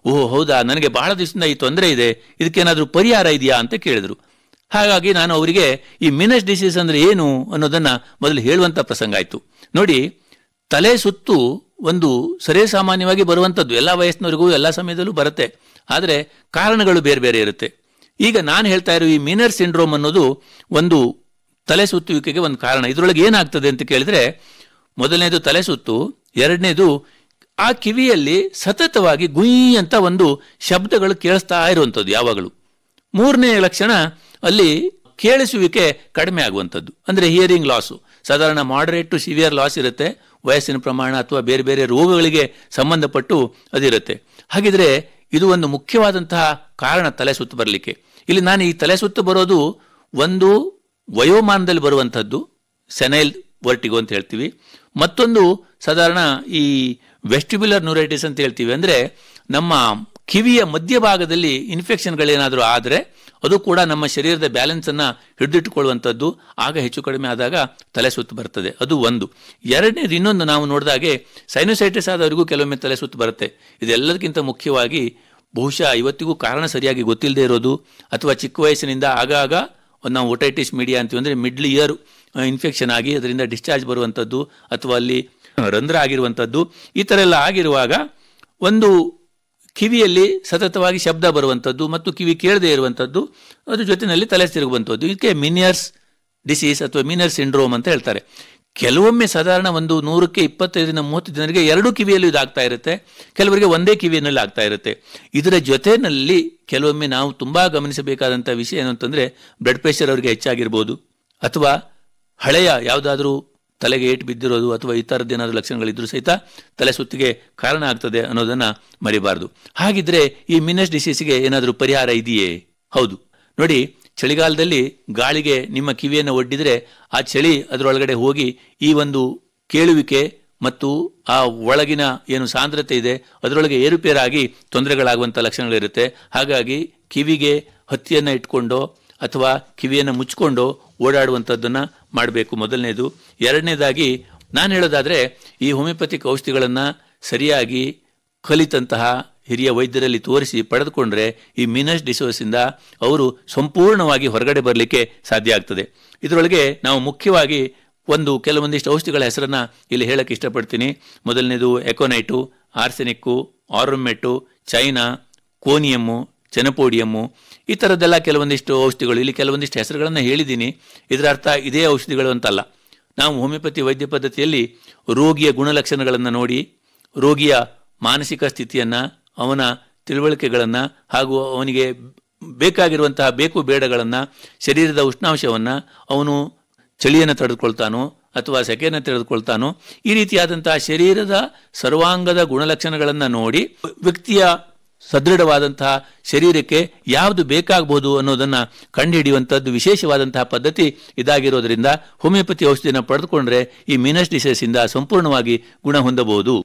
ಓಹ್ ಹೌದಾ ನನಗೆ ಬಹಳ ದಿವಸದಿಂದ ಈ ತೊಂದರೆ ಇದೆ ಇದಕ್ಕೇನಾದ್ರೂ ಪರಿಹಾರ ಇದೆಯಾ ಅಂತ ಕೇಳಿದ್ರು ಹಾಗಾಗಿ ನಾನು ಅವರಿಗೆ ಈ ಮಿನಸ್ ಡಿಸೀಸ್ ಅಂದ್ರೆ ಏನು ಅನ್ನೋದನ್ನ ಮೊದಲು ಹೇಳುವಂತ ಪ್ರಸಂಗ ಆಯ್ತು ನೋಡಿ ತಲೆ ಸುತ್ತು ಒಂದು ಸರೇ ಸಾಮಾನ್ಯವಾಗಿ ಬರುವಂಥದ್ದು ಎಲ್ಲ ವಯಸ್ಸಿನವರಿಗೂ ಎಲ್ಲ ಸಮಯದಲ್ಲೂ ಬರುತ್ತೆ ಆದರೆ ಕಾರಣಗಳು ಬೇರೆ ಬೇರೆ ಇರುತ್ತೆ ಈಗ ನಾನು ಹೇಳ್ತಾ ಇರೋ ಈ ಮಿನರ್ ಸಿಂಡ್ರೋಮ್ ಅನ್ನೋದು ಒಂದು ತಲೆ ಸುತ್ತುವಿಕೆಗೆ ಒಂದು ಕಾರಣ ಇದರೊಳಗೆ ಏನಾಗ್ತದೆ ಅಂತ ಕೇಳಿದ್ರೆ ಮೊದಲನೇದು ತಲೆ ಸುತ್ತು ಎರಡನೇದು ಆ ಕಿವಿಯಲ್ಲಿ ಸತತವಾಗಿ ಗುಯ್ ಅಂತ ಒಂದು ಶಬ್ದಗಳು ಕೇಳಿಸ್ತಾ ಇರುವಂಥದ್ದು ಯಾವಾಗಲೂ ಮೂರನೇ ಲಕ್ಷಣ ಅಲ್ಲಿ ಕೇಳಿಸುವಿಕೆ ಕಡಿಮೆ ಆಗುವಂಥದ್ದು ಅಂದರೆ ಹಿಯರಿಂಗ್ ಲಾಸು ಸಾಧಾರಣ ಮಾಡರೇಟ್ ಟು ಸಿವಿಯರ್ ಲಾಸ್ ಇರುತ್ತೆ ವಯಸ್ಸಿನ ಪ್ರಮಾಣ ಅಥವಾ ಬೇರೆ ಬೇರೆ ರೋಗಗಳಿಗೆ ಸಂಬಂಧಪಟ್ಟು ಅದಿರುತ್ತೆ ಹಾಗಿದ್ರೆ ಇದು ಒಂದು ಮುಖ್ಯವಾದಂತಹ ಕಾರಣ ತಲೆ ಸುತ್ತು ಬರಲಿಕ್ಕೆ ಇಲ್ಲಿ ನಾನು ಈ ತಲೆ ಸುತ್ತು ಬರೋದು ಒಂದು ವಯೋಮಾನದಲ್ಲಿ ಬರುವಂಥದ್ದು ಸೆನೈಲ್ ವರ್ಟಿಗೋ ಅಂತ ಹೇಳ್ತೀವಿ ಮತ್ತೊಂದು ಸಾಧಾರಣ ಈ ವೆಸ್ಟಿಬ್ಯುಲರ್ ನ್ಯೂರೈಟಿಸ್ ಅಂತ ಹೇಳ್ತೀವಿ ಅಂದರೆ ನಮ್ಮ ಕಿವಿಯ ಮಧ್ಯಭಾಗದಲ್ಲಿ ಇನ್ಫೆಕ್ಷನ್ಗಳೇನಾದರೂ ಆದರೆ ಅದು ಕೂಡ ನಮ್ಮ ಶರೀರದ ಬ್ಯಾಲೆನ್ಸನ್ನು ಹಿಡಿದಿಟ್ಟುಕೊಳ್ಳುವಂಥದ್ದು ಆಗ ಹೆಚ್ಚು ಕಡಿಮೆ ಆದಾಗ ತಲೆ ಸುತ್ತು ಬರ್ತದೆ ಅದು ಒಂದು ಎರಡನೇದು ಇನ್ನೊಂದು ನಾವು ನೋಡಿದಾಗೆ ಸೈನೋಸೈಟಿಸ್ ಆದವರಿಗೂ ಕೆಲವೊಮ್ಮೆ ತಲೆ ಸುತ್ತು ಬರುತ್ತೆ ಇದೆಲ್ಲದಕ್ಕಿಂತ ಮುಖ್ಯವಾಗಿ ಬಹುಶಃ ಇವತ್ತಿಗೂ ಕಾರಣ ಸರಿಯಾಗಿ ಗೊತ್ತಿಲ್ಲದೆ ಇರೋದು ಅಥವಾ ಚಿಕ್ಕ ವಯಸ್ಸಿನಿಂದ ಆಗಾಗ ನಾವು ಒಟೈಟಿಸ್ ಮೀಡಿಯಾ ಅಂತೀವಿ ಅಂದರೆ ಮಿಡ್ಲ್ ಇಯರ್ ಇನ್ಫೆಕ್ಷನ್ ಆಗಿ ಅದರಿಂದ ಡಿಸ್ಚಾರ್ಜ್ ಬರುವಂಥದ್ದು ಅಥವಾ ಅಲ್ಲಿ ರಂಧ್ರ ಆಗಿರುವಂಥದ್ದು ಈ ಥರ ಎಲ್ಲ ಆಗಿರುವಾಗ ಒಂದು ಕಿವಿಯಲ್ಲಿ ಸತತವಾಗಿ ಶಬ್ದ ಬರುವಂಥದ್ದು ಮತ್ತು ಕಿವಿ ಕೇಳದೇ ಇರುವಂಥದ್ದು ಅದ್ರ ಜೊತೆಯಲ್ಲಿ ತಲೆ ತಿರುಗುವಂಥದ್ದು ಇದಕ್ಕೆ ಮಿನಿಯರ್ಸ್ ಡಿಸೀಸ್ ಅಥವಾ ಮಿನಿಯರ್ ಸಿಂಡ್ರೋಮ್ ಅಂತ ಹೇಳ್ತಾರೆ ಕೆಲವೊಮ್ಮೆ ಸಾಧಾರಣ ಒಂದು ನೂರಕ್ಕೆ ಇಪ್ಪತ್ತೈದರಿಂದ ಮೂವತ್ತು ಜನರಿಗೆ ಎರಡು ಕಿವಿಯಲ್ಲೂ ಇದಾಗ್ತಾ ಇರುತ್ತೆ ಕೆಲವರಿಗೆ ಒಂದೇ ಕಿವಿಯಲ್ಲಿ ಆಗ್ತಾ ಇರುತ್ತೆ ಇದರ ಜೊತೆಯಲ್ಲಿ ಕೆಲವೊಮ್ಮೆ ನಾವು ತುಂಬಾ ಗಮನಿಸಬೇಕಾದಂಥ ವಿಷಯ ಏನು ಅಂತಂದ್ರೆ ಬ್ಲಡ್ ಪ್ರೆಷರ್ ಅವರಿಗೆ ಹೆಚ್ಚಾಗಿರ್ಬೋದು ಅಥವಾ ಹಳೆಯ ಯಾವುದಾದ್ರೂ ತಲೆಗೆ ಏಟು ಬಿದ್ದಿರೋದು ಅಥವಾ ಈ ಥರದ್ದೇನಾದ್ರೂ ಲಕ್ಷಣಗಳಿದ್ರೂ ಸಹಿತ ತಲೆ ಸುತ್ತಿಗೆ ಕಾರಣ ಆಗ್ತದೆ ಅನ್ನೋದನ್ನ ಮರಿಬಾರ್ದು ಹಾಗಿದ್ರೆ ಈ ಮಿನಸ್ ಡಿಸೀಸ್ಗೆ ಏನಾದರೂ ಪರಿಹಾರ ಇದೆಯೇ ಹೌದು ನೋಡಿ ಚಳಿಗಾಲದಲ್ಲಿ ಗಾಳಿಗೆ ನಿಮ್ಮ ಕಿವಿಯನ್ನು ಒಡ್ಡಿದ್ರೆ ಆ ಚಳಿ ಅದರೊಳಗಡೆ ಹೋಗಿ ಈ ಒಂದು ಕೇಳುವಿಕೆ ಮತ್ತು ಆ ಒಳಗಿನ ಏನು ಸಾಂದ್ರತೆ ಇದೆ ಅದರೊಳಗೆ ಏರುಪೇರಾಗಿ ತೊಂದರೆಗಳಾಗುವಂಥ ಲಕ್ಷಣಗಳಿರುತ್ತೆ ಹಾಗಾಗಿ ಕಿವಿಗೆ ಹತ್ತಿಯನ್ನು ಇಟ್ಕೊಂಡು ಅಥವಾ ಕಿವಿಯನ್ನು ಮುಚ್ಕೊಂಡು ಓಡಾಡುವಂಥದ್ದನ್ನು ಮಾಡಬೇಕು ಮೊದಲನೇದು ಎರಡನೇದಾಗಿ ನಾನು ಹೇಳೋದಾದರೆ ಈ ಹೋಮಿಯೋಪತಿಕ್ ಔಷಧಿಗಳನ್ನು ಸರಿಯಾಗಿ ಕಲಿತಂತಹ ಹಿರಿಯ ವೈದ್ಯರಲ್ಲಿ ತೋರಿಸಿ ಪಡೆದುಕೊಂಡ್ರೆ ಈ ಮಿನಸ್ ಡಿಸೋಸಿಂದ ಅವರು ಸಂಪೂರ್ಣವಾಗಿ ಹೊರಗಡೆ ಬರಲಿಕ್ಕೆ ಸಾಧ್ಯ ಆಗ್ತದೆ ಇದರೊಳಗೆ ನಾವು ಮುಖ್ಯವಾಗಿ ಒಂದು ಕೆಲವೊಂದಿಷ್ಟು ಔಷಧಿಗಳ ಹೆಸರನ್ನ ಇಲ್ಲಿ ಹೇಳಕ್ಕೆ ಇಷ್ಟಪಡ್ತೀನಿ ಮೊದಲನೇದು ಎಕೋನೈಟು ಆರ್ಸೆನಿಕ್ಕು ಆರೋಮೆಟ್ಟು ಚೈನಾ ಕೋನಿಯಮ್ಮು ಚೆನಪೋಡಿಯಮ್ಮು ಈ ಥರದ್ದೆಲ್ಲ ಕೆಲವೊಂದಿಷ್ಟು ಔಷಧಿಗಳು ಇಲ್ಲಿ ಕೆಲವೊಂದಿಷ್ಟು ಹೆಸರುಗಳನ್ನು ಹೇಳಿದ್ದೀನಿ ಇದರ ಅರ್ಥ ಇದೇ ಔಷಧಿಗಳು ಅಂತಲ್ಲ ನಾವು ಹೋಮಿಯೋಪತಿ ವೈದ್ಯ ಪದ್ಧತಿಯಲ್ಲಿ ರೋಗಿಯ ಗುಣಲಕ್ಷಣಗಳನ್ನು ನೋಡಿ ರೋಗಿಯ ಮಾನಸಿಕ ಸ್ಥಿತಿಯನ್ನು ಅವನ ತಿಳುವಳಿಕೆಗಳನ್ನು ಹಾಗೂ ಅವನಿಗೆ ಬೇಕಾಗಿರುವಂತಹ ಬೇಕು ಬೇಡಗಳನ್ನು ಶರೀರದ ಉಷ್ಣಾಂಶವನ್ನು ಅವನು ಚಳಿಯನ್ನು ತಡೆದುಕೊಳ್ತಾನೋ ಅಥವಾ ಸೆಕೆಯನ್ನು ತೆಗೆದುಕೊಳ್ತಾನೋ ಈ ರೀತಿಯಾದಂತಹ ಶರೀರದ ಸರ್ವಾಂಗದ ಗುಣಲಕ್ಷಣಗಳನ್ನು ನೋಡಿ ವ್ಯಕ್ತಿಯ ಸದೃಢವಾದಂತಹ ಶರೀರಕ್ಕೆ ಯಾವುದು ಬೇಕಾಗಬಹುದು ಅನ್ನೋದನ್ನ ಕಂಡುಹಿಡಿಯುವಂಥದ್ದು ವಿಶೇಷವಾದಂತಹ ಪದ್ಧತಿ ಇದಾಗಿರೋದ್ರಿಂದ ಹೋಮಿಯೋಪತಿ ಔಷಧಿನ ಪಡೆದುಕೊಂಡ್ರೆ ಈ ಮಿನಸ್ ಡಿಸೀಸ್ ಇಂದ ಸಂಪೂರ್ಣವಾಗಿ ಗುಣ ಹೊಂದಬಹುದು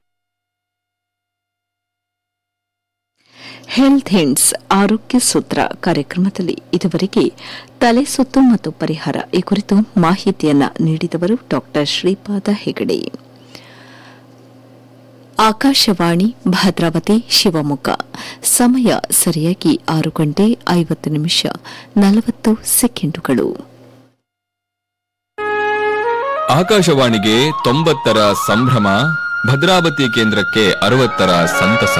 ಹೆಲ್ತ್ ಹಿಂಡ್ಸ್ ಆರೋಗ್ಯ ಸೂತ್ರ ಕಾರ್ಯಕ್ರಮದಲ್ಲಿ ಇದುವರೆಗೆ ತಲೆ ಸುತ್ತು ಮತ್ತು ಪರಿಹಾರ ಈ ಕುರಿತು ಮಾಹಿತಿಯನ್ನ ನೀಡಿದವರು ಡಾಕ್ಟರ್ ಶ್ರೀಪಾದ ಹೆಗಡೆ ಆಕಾಶವಾಣಿ ಭದ್ರಾವತಿ ಶಿವಮೊಗ್ಗ ಸಮಯ ಸರಿಯಾಗಿ ಆರು ಗಂಟೆ ಐವತ್ತು ನಿಮಿಷ ನಲವತ್ತು ಸೆಕೆಂಡುಗಳು ಆಕಾಶವಾಣಿಗೆ ತೊಂಬತ್ತರ ಸಂಭ್ರಮ ಭದ್ರಾವತಿ ಕೇಂದ್ರಕ್ಕೆ ಅರವತ್ತರ ಸಂತಸ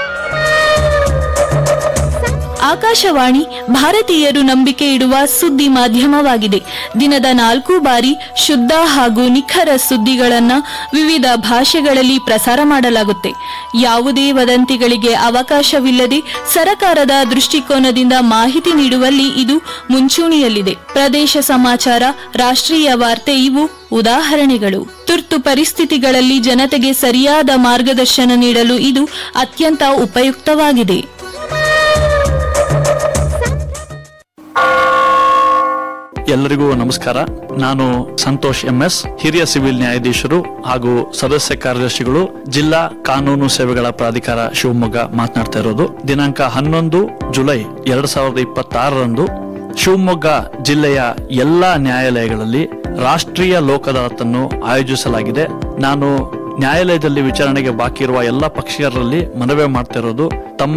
ಆಕಾಶವಾಣಿ ಭಾರತೀಯರು ನಂಬಿಕೆ ಇಡುವ ಸುದ್ದಿ ಮಾಧ್ಯಮವಾಗಿದೆ ದಿನದ ನಾಲ್ಕು ಬಾರಿ ಶುದ್ಧ ಹಾಗೂ ನಿಖರ ಸುದ್ದಿಗಳನ್ನ ವಿವಿಧ ಭಾಷೆಗಳಲ್ಲಿ ಪ್ರಸಾರ ಮಾಡಲಾಗುತ್ತೆ ಯಾವುದೇ ವದಂತಿಗಳಿಗೆ ಅವಕಾಶವಿಲ್ಲದೆ ಸರಕಾರದ ದೃಷ್ಟಿಕೋನದಿಂದ ಮಾಹಿತಿ ನೀಡುವಲ್ಲಿ ಇದು ಮುಂಚೂಣಿಯಲ್ಲಿದೆ ಪ್ರದೇಶ ಸಮಾಚಾರ ರಾಷ್ಟ್ರೀಯ ವಾರ್ತೆ ಇವು ಉದಾಹರಣೆಗಳು ತುರ್ತು ಪರಿಸ್ಥಿತಿಗಳಲ್ಲಿ ಜನತೆಗೆ ಸರಿಯಾದ ಮಾರ್ಗದರ್ಶನ ನೀಡಲು ಇದು ಅತ್ಯಂತ ಉಪಯುಕ್ತವಾಗಿದೆ ಎಲ್ಲರಿಗೂ ನಮಸ್ಕಾರ ನಾನು ಸಂತೋಷ್ ಎಂಎಸ್ ಹಿರಿಯ ಸಿವಿಲ್ ನ್ಯಾಯಾಧೀಶರು ಹಾಗೂ ಸದಸ್ಯ ಕಾರ್ಯದರ್ಶಿಗಳು ಜಿಲ್ಲಾ ಕಾನೂನು ಸೇವೆಗಳ ಪ್ರಾಧಿಕಾರ ಶಿವಮೊಗ್ಗ ಮಾತನಾಡ್ತಾ ಇರೋದು ದಿನಾಂಕ ಹನ್ನೊಂದು ಜುಲೈ ಎರಡ್ ಸಾವಿರದ ಇಪ್ಪತ್ತಾರರಂದು ಶಿವಮೊಗ್ಗ ಜಿಲ್ಲೆಯ ಎಲ್ಲಾ ನ್ಯಾಯಾಲಯಗಳಲ್ಲಿ ರಾಷ್ಟ್ರೀಯ ಲೋಕ ಅದಾಲತನ್ನು ಆಯೋಜಿಸಲಾಗಿದೆ ನಾನು ನ್ಯಾಯಾಲಯದಲ್ಲಿ ವಿಚಾರಣೆಗೆ ಬಾಕಿ ಇರುವ ಎಲ್ಲ ಪಕ್ಷೀಯರಲ್ಲಿ ಮನವಿ ಮಾಡ್ತಾ ಇರೋದು ತಮ್ಮ